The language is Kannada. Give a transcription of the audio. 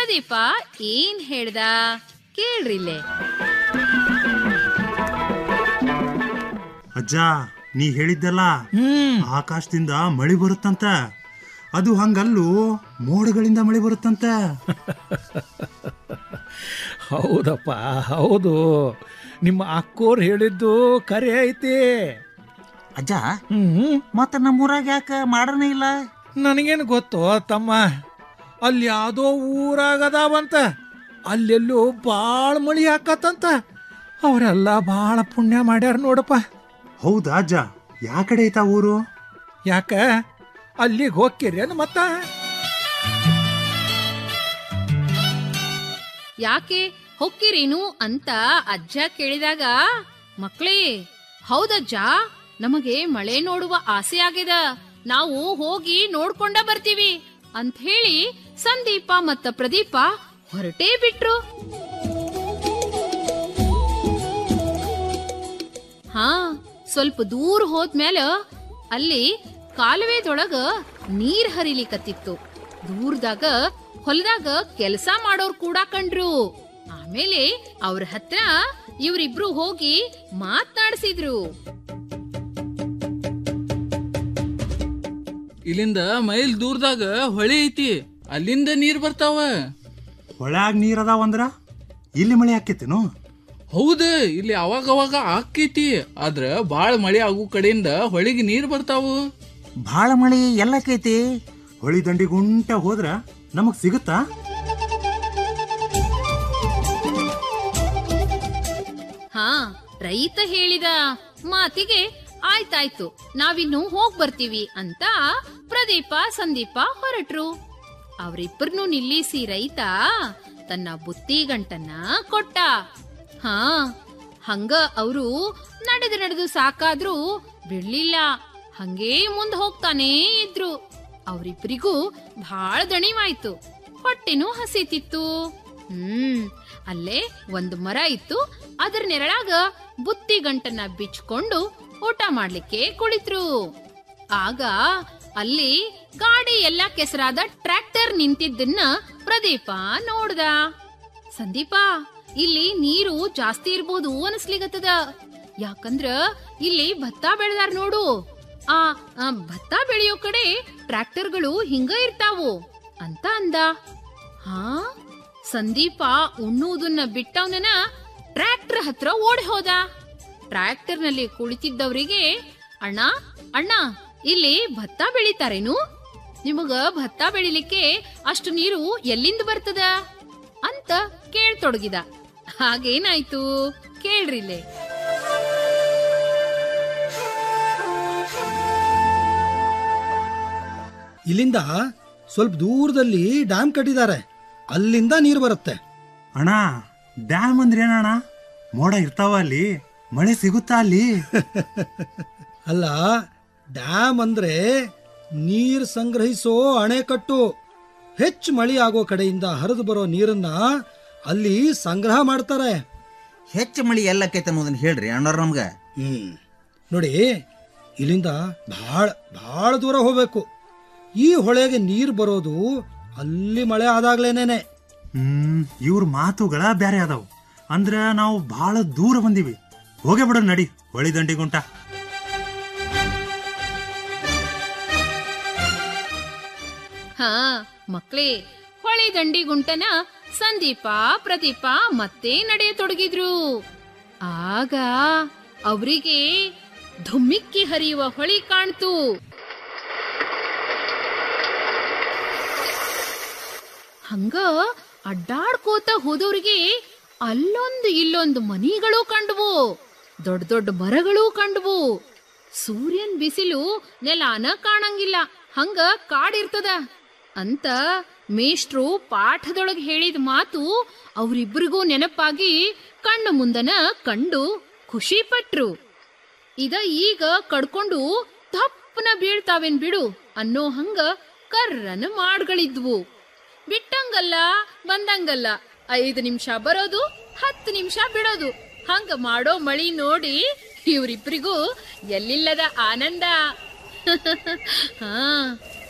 ಪ್ರದೀಪ ಏನ್ ಹೇಳ್ದ ಕೇಳ್ರಿಲ್ಲೇ ಅಜ್ಜ ನೀ ಹೇಳಿದ್ದಲ್ಲ ಹ್ಮ್ ಆಕಾಶದಿಂದ ಮಳಿ ಬರುತ್ತಂತ ಅದು ಹಂಗಲ್ಲೂ ಮೋಡಗಳಿಂದ ಮಳಿ ಬರುತ್ತಂತ ಹೌದಪ್ಪ ಹೌದು ನಿಮ್ಮ ಅಕ್ಕೋರ್ ಹೇಳಿದ್ದು ಕರೆ ಐತಿ ಅಜ್ಜ ಹ್ಮ್ ಮತ್ತ ನಮ್ಮೂರಾಗ ಯಾಕ ಮಾಡನೇ ಇಲ್ಲ ನನಗೇನು ಗೊತ್ತು ತಮ್ಮ ಅಲ್ಲಿ ಯಾವುದೋ ಊರಾಗದಾವಂತ ಅಲ್ಲೆಲ್ಲೂ ಭಾಳ ಮಳಿ ಹಾಕತ್ತಂತ ಅವರೆಲ್ಲ ಭಾಳ ಪುಣ್ಯ ಮಾಡ್ಯಾರ ನೋಡಪ್ಪ ಹೌದಾ ಅಜ್ಜ ಯಾ ಕಡೆ ಐತಾ ಊರು ಯಾಕ ಅಲ್ಲಿಗೆ ಹೋಗ್ಕಿರೇನು ಮತ್ತ ಯಾಕೆ ಹೊಕ್ಕಿರೇನು ಅಂತ ಅಜ್ಜ ಕೇಳಿದಾಗ ಮಕ್ಳೇ ಹೌದಜ್ಜ ನಮಗೆ ಮಳೆ ನೋಡುವ ಆಸೆ ಆಗ್ಯದ ನಾವು ಹೋಗಿ ನೋಡ್ಕೊಂಡ ಬರ್ತೀವಿ ಅಂತ ಹೇಳಿ ಸಂದೀಪ ಮತ್ತ ಪ್ರದೀಪ ಹೊರಟೇ ಬಿಟ್ರು ಹಾ ಸ್ವಲ್ಪ ದೂರ ಹೋದ್ಮೇಲೆ ಅಲ್ಲಿ ಕಾಲುವೆದೊಳಗ ನೀರ್ ಹರಿಲಿಕತ್ತಿತ್ತು ದೂರದಾಗ ಹೊಲದಾಗ ಕೆಲಸ ಮಾಡೋರ್ ಕೂಡ ಕಂಡ್ರು ಆಮೇಲೆ ಅವ್ರ ಹತ್ರ ಇವ್ರಿಬ್ರು ಹೋಗಿ ಮಾತ್ನಾಡ್ಸಿದ್ರು ಇಲ್ಲಿಂದ ಮೈಲ್ ದೂರದಾಗ ಹೊಳೆ ಐತಿ ಅಲ್ಲಿಂದ ನೀರ್ ಬರ್ತಾವ ಹೊಳ್ಯಾಗ ನೀರ್ ಅದಾವಂದ್ರ ಇಲ್ಲಿ ಮಳೆ ಆಕೇತೇನು ಹೌದ ಇಲ್ಲಿ ಅವಾಗ ಅವಾಗ ಆಕ್ಕೈತಿ ಆದ್ರ ಬಾಳ ಮಳೆ ಆಗೋ ಕಡೆಯಿಂದ ಹೊಳಿಗೆ ನೀರ್ ಬರ್ತಾವು ಭಾಳ ಮಳಿ ಎಲ್ಲಕೈತಿ ಹೊಳಿ ದಂಡಿ ಗುಂಟ ಹೋದ್ರ ನಮಗ್ ಸಿಗುತ್ತಾ ಹಾ ರೈತ ಹೇಳಿದ ಮಾತಿಗೆ ಆಯ್ತಾಯ್ತು ನಾವಿನ್ನು ಹೋಗ್ ಬರ್ತೀವಿ ಅಂತ ಪ್ರದೀಪ ಸಂದೀಪ ಹೊರಟ್ರು ಅವರಿಬ್ಬರನ್ನು ನಿಲ್ಲಿಸಿ ರೈತ ತನ್ನ ಬುತ್ತಿ ಗಂಟನ್ನ ಕೊಟ್ಟ ಹಾ ಹಂಗ ಅವರು ನಡೆದು ನಡೆದು ಸಾಕಾದ್ರೂ ಬಿಡ್ಲಿಲ್ಲ ಹಂಗೇ ಮುಂದ್ ಹೋಗ್ತಾನೇ ಇದ್ರು ಅವರಿಬ್ಬರಿಗೂ ಬಹಳ ದಣಿವಾಯ್ತು ಹೊಟ್ಟೆನೂ ಹಸಿತಿತ್ತು ಹ್ಮ್ ಅಲ್ಲೇ ಒಂದು ಮರ ಇತ್ತು ಅದರ ನೆರಳಾಗ ಬುತ್ತಿ ಗಂಟನ್ನ ಬಿಚ್ಕೊಂಡು ಊಟ ಮಾಡ್ಲಿಕ್ಕೆ ಕುಳಿತ್ರು ಆಗ ಅಲ್ಲಿ ಗಾಡಿ ಎಲ್ಲ ಕೆಸರಾದ ಟ್ರ್ಯಾಕ್ಟರ್ ನಿಂತಿದ್ದನ್ನ ಪ್ರದೀಪ ನೋಡ್ದ ಸಂದೀಪ ಇಲ್ಲಿ ನೀರು ಜಾಸ್ತಿ ಇರ್ಬೋದು ಅನಸ್ಲಿಗತ್ತದ ಯಾಕಂದ್ರ ಇಲ್ಲಿ ಭತ್ತ ಬೆಳೆದಾರ ನೋಡು ಆ ಆ ಭತ್ತ ಬೆಳೆಯೋ ಕಡೆ ಟ್ರ್ಯಾಕ್ಟರ್ಗಳು ಹಿಂಗ ಇರ್ತಾವು ಅಂತ ಅಂದ ಹಾ ಸಂದೀಪ ಉಣ್ಣುವುದನ್ನ ಬಿಟ್ಟವನನ ಟ್ರ್ಯಾಕ್ಟರ್ ಹತ್ರ ಓಡಿ ಹೋದ ಟ್ರ್ಯಾಕ್ಟರ್ ನಲ್ಲಿ ಕುಳಿತಿದ್ದವರಿಗೆ ಅಣ್ಣ ಅಣ್ಣ ಇಲ್ಲಿ ಭತ್ತ ಬೆಳಿತಾರೇನು ನಿಮಗ ಭತ್ತ ಬೆಳಿಲಿಕ್ಕೆ ಅಷ್ಟು ನೀರು ಎಲ್ಲಿಂದ ಬರ್ತದ ಅಂತ ಕೇಳ್ತೊಡಗಿದ ಹಾಗೇನಾಯ್ತು ಕೇಳ್ರಿಲೆ ಇಲ್ಲಿಂದ ಸ್ವಲ್ಪ ದೂರದಲ್ಲಿ ಡ್ಯಾಮ್ ಕಟ್ಟಿದ್ದಾರೆ ಅಲ್ಲಿಂದ ನೀರು ಬರುತ್ತೆ ಅಣ್ಣ ಡ್ಯಾಮ್ ಅಂದ್ರೆ ಏನಣ್ಣ ಮೋಡ ಇರ್ತಾವ ಅಲ್ಲಿ ಮಳೆ ಸಿಗುತ್ತಾ ಅಲ್ಲಿ ಅಲ್ಲ ಡ್ಯಾಮ್ ಅಂದ್ರೆ ನೀರು ಸಂಗ್ರಹಿಸೋ ಅಣೆಕಟ್ಟು ಹೆಚ್ಚು ಮಳೆ ಆಗೋ ಕಡೆಯಿಂದ ಹರಿದು ಬರೋ ನೀರನ್ನ ಅಲ್ಲಿ ಸಂಗ್ರಹ ಮಾಡ್ತಾರೆ ಹೆಚ್ಚು ಮಳಿ ಎಲ್ಲಕೈತೆ ಅನ್ನೋದನ್ನ ಹೇಳ್ರಿ ಅಣ್ಣವ್ರ ನಮ್ಗ ಹ್ಮ್ ನೋಡಿ ಇಲ್ಲಿಂದ ಭಾಳ ಭಾಳ ದೂರ ಹೋಗ್ಬೇಕು ಈ ಹೊಳೆಗೆ ನೀರು ಬರೋದು ಅಲ್ಲಿ ಮಳೆ ಆದಾಗ್ಲೇನೇನೆ ಹ್ಮ್ ಇವ್ರ ಮಾತುಗಳ ಬ್ಯಾರೆ ಅದಾವು ಅಂದ್ರ ನಾವು ಬಹಳ ದೂರ ಬಂದೀವಿ ಹೋಗೇ ಬಿಡೋಣ ನಡಿ ಹೊಳಿ ದಂಡಿ ಗುಂಟ ಹಾ ಮಕ್ಳೇ ಹೊಳೆ ದಂಡಿ ಗುಂಟನ ಸಂದೀಪ ಪ್ರದೀಪ ಮತ್ತೆ ನಡೆಯತೊಡಗಿದ್ರು ಆಗ ಅವರಿಗೆ ಧುಮ್ಮಿಕ್ಕಿ ಹರಿಯುವ ಹೊಳಿ ಕಾಣ್ತು ಹಂಗ ಅಡ್ಡಾಡ್ಕೋತ ಹೋದವ್ರಿಗೆ ಅಲ್ಲೊಂದು ಇಲ್ಲೊಂದು ಮನಿಗಳು ಕಂಡ್ವು ದೊಡ್ಡ ದೊಡ್ಡ ಮರಗಳು ಕಂಡ್ವು ಸೂರ್ಯನ್ ಬಿಸಿಲು ನೆಲಾನ ಕಾಣಂಗಿಲ್ಲ ಹಂಗ ಕಾಡಿರ್ತದ ಅಂತ ಮೇಷ್ಟ್ರು ಪಾಠದೊಳಗ್ ಹೇಳಿದ ಮಾತು ಅವ್ರಿಬ್ರಿಗೂ ನೆನಪಾಗಿ ಕಣ್ಣು ಮುಂದನ ಕಂಡು ಖುಷಿ ಪಟ್ರು ಇದ ಈಗ ಕಡ್ಕೊಂಡು ತಪ್ಪನ ಬೀಳ್ತಾವೇನ್ ಬಿಡು ಅನ್ನೋ ಹಂಗ ಕರ್ರನ ಮಾಡ್ಗಳಿದ್ವು ಬಿಟ್ಟಂಗಲ್ಲ ಬಂದಂಗಲ್ಲ ಐದು ನಿಮಿಷ ಬರೋದು ಹತ್ತು ನಿಮಿಷ ಬಿಡೋದು ಹಂಗ ಮಾಡೋ ಮಳಿ ನೋಡಿ ಇವ್ರಿಬ್ರಿಗೂ ಎಲ್ಲಿಲ್ಲದ ಆನಂದ ಹಾ